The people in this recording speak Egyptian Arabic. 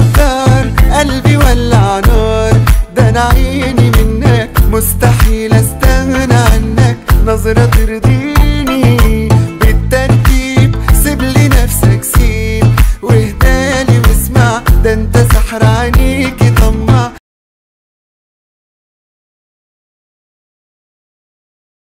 غدار قلبي ولع نار ده انا عيني منك مستحيل استغنى عنك نظرة ترضيك